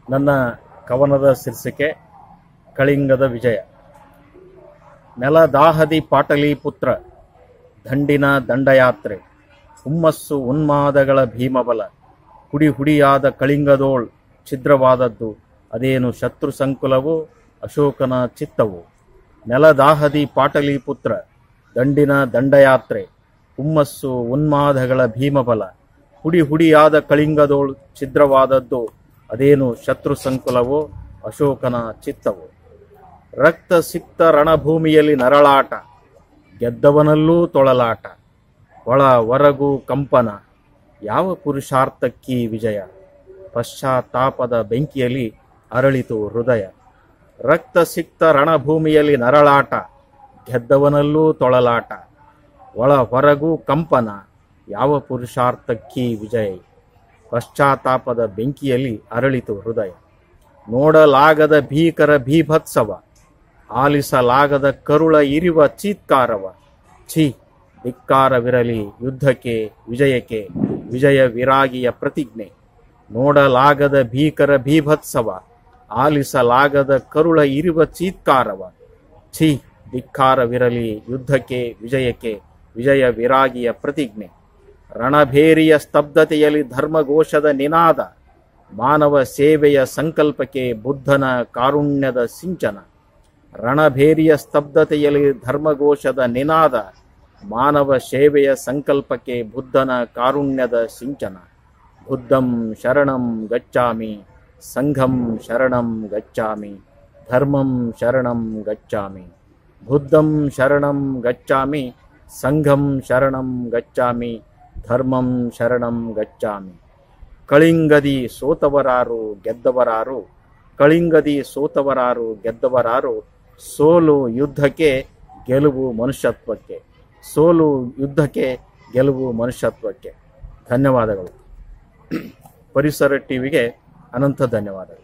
ನನ್ನ ಕವನದ ಶೀರ್ಷಿಕೆ ಕಳಿಂಗದ ವಿಜಯ ನೆಲದಾಹದಿ ಪಾಟಲಿಪುತ್ರ ದಂಡಿನ ದಂಡಯಾತ್ರೆ ಹುಮ್ಮಸ್ಸು ಉನ್ಮಾದಗಳ ಭೀಮಬಲ ಹುಡಿ ಹುಡಿಯಾದ ಕಳಿಂಗದೋಳ್ ಛಿದ್ರವಾದದ್ದು ಅದೇನು ಶತ್ರು ಸಂಕುಲವೋ ಅಶೋಕನ ಚಿತ್ತವು ನೆಲದಾಹದಿ ಪಾಟಲಿಪುತ್ರ ದಂಡಿನ ದಂಡಯಾತ್ರೆ ಹುಮ್ಮಸ್ಸು ಉನ್ಮಾದಗಳ ಭೀಮಬಲ ಹುಡಿ ಹುಡಿಯಾದ ಕಳಿಂಗದೋಳ್ ಛಿದ್ರವಾದದ್ದು ಅದೇನು ಶತ್ರು ಸಂಕುಲವೋ ಅಶೋಕನ ಚಿತ್ತವು ರಕ್ತ ಸಿಕ್ತ ರಣಭೂಮಿಯಲ್ಲಿ ನರಳಾಟ ಗೆದ್ದವನಲ್ಲೂ ತೊಳಲಾಟ ಒಳ ಹೊರಗು ಕಂಪನ ಯಾವ ಪುರುಷಾರ್ಥಕ್ಕೀ ವಿಜಯ ಪಶ್ಚಾತ್ತಾಪದ ಬೆಂಕಿಯಲ್ಲಿ ಅರಳಿತು ಹೃದಯ ರಕ್ತ ಸಿಕ್ತ ರಣಭೂಮಿಯಲ್ಲಿ ನರಳಾಟ ಗೆದ್ದವನಲ್ಲೂ ತೊಳಲಾಟ ಒಳ ಹೊರಗೂ ಕಂಪನ ಯಾವ ಪುರುಷಾರ್ಥಕ್ಕೀ ವಿಜಯ ಪಶ್ಚಾತ್ತಾಪದ ಬೆಂಕಿಯಲ್ಲಿ ಅರಳಿತು ಹೃದಯ ನೋಡಲಾಗದ ಭೀಕರ ಭೀಭತ್ಸವ ಆಲಿಸಲಾಗದ ಕರುಳ ಇರಿವ ಚೀತ್ಕಾರವ ಛೀ ಧಿಕ್ಕಾರವಿರಲಿ ಯುದ್ಧಕ್ಕೆ ವಿಜಯಕ್ಕೆ ವಿಜಯ ವಿರಾಗಿಯ ಪ್ರತಿಜ್ಞೆ ನೋಡಲಾಗದ ಭೀಕರ ಭೀಭತ್ಸವ ಆಲಿಸಲಾಗದ ಕರುಳ ಇರುವ ಚೀತ್ಕಾರವ ಛೀ ಧಿಕ್ಕಾರವಿರಲಿ ಯುದ್ಧಕ್ಕೆ ವಿಜಯಕ್ಕೆ ವಿಜಯ ವಿರಾಗಿಯ ಪ್ರತಿಜ್ಞೆ ರಣಭೇರಿಯ ಸ್ತಬ್ಧತೆಯಲ್ಲಿ ಧರ್ಮಘೋಷದ ನಿನಾದ ಮಾನವ ಸೇವೆಯ ಸಂಕಲ್ಪಕ್ಕೆ ಬುದ್ಧನ ಕಾರುಣ್ಯದ ಸಿಂಚನ ರಣಭೇರಿಯ ಸ್ತಬ್ಧತೆಯಲ್ಲಿ ಧರ್ಮಘೋಷದ ನಿನಾದ ಮಾನವ ಸೇವೆಯ ಸಂಕಲ್ಪಕ್ಕೆ ಬುದ್ಧನ ಕಾರುಣ್ಯದ ಸಿಂಚನ ಬುದ್ಧಂ ಶರಣಂ ಗಚ್ಚಾಮಿ ಸಂಘಂ ಶರಣಂ ಗಚ್ಚಾಮಿ ಧರ್ಮಂ ಶರಣಂ ಗಚ್ಚಾಮಿ ಬುದ್ಧಂ ಶರಣಂ ಗಚ್ಚಾಮಿ ಸಂಘಂ ಶರಣಂ ಗಚ್ಚಾಮಿ ಧರ್ಮಂ ಶರಣಂ ಗಚ್ಚಾಮಿ ಕಳಿಂಗದಿ ಸೋತವರಾರು ಗೆದ್ದವರಾರು ಕಳಿಂಗದಿ ಸೋತವರಾರು ಗೆದ್ದವರಾರು ಸೋಲು ಯುದ್ಧಕ್ಕೆ ಗೆಲುವು ಮನುಷ್ಯತ್ವಕ್ಕೆ ಸೋಲು ಯುದ್ಧಕ್ಕೆ ಗೆಲುವು ಮನುಷ್ಯತ್ವಕ್ಕೆ ಧನ್ಯವಾದಗಳು ಪರಿಸರ ಟಿವಿಗೆ ಅನಂತ ಧನ್ಯವಾದಗಳು